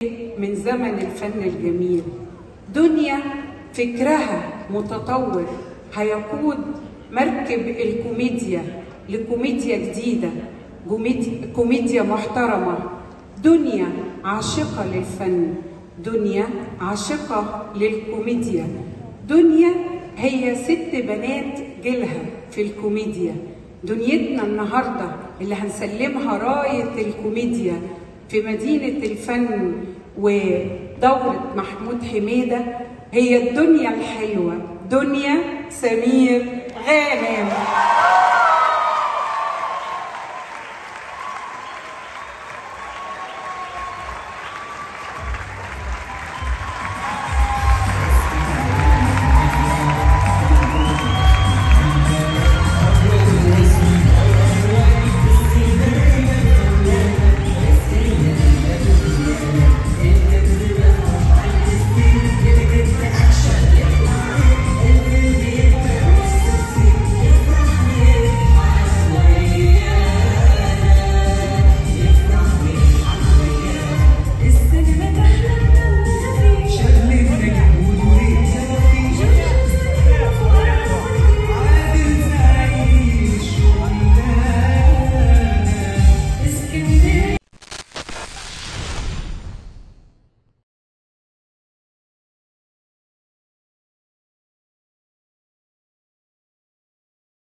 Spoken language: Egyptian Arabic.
من زمن الفن الجميل دنيا فكرها متطور هيقود مركب الكوميديا لكوميديا جديدة كوميديا, كوميديا محترمة دنيا عاشقة للفن دنيا عاشقة للكوميديا دنيا هي ست بنات جيلها في الكوميديا دنيتنا النهاردة اللي هنسلمها راية الكوميديا في مدينة الفن ودورة محمود حميدة هي الدنيا الحلوة دنيا سمير غانم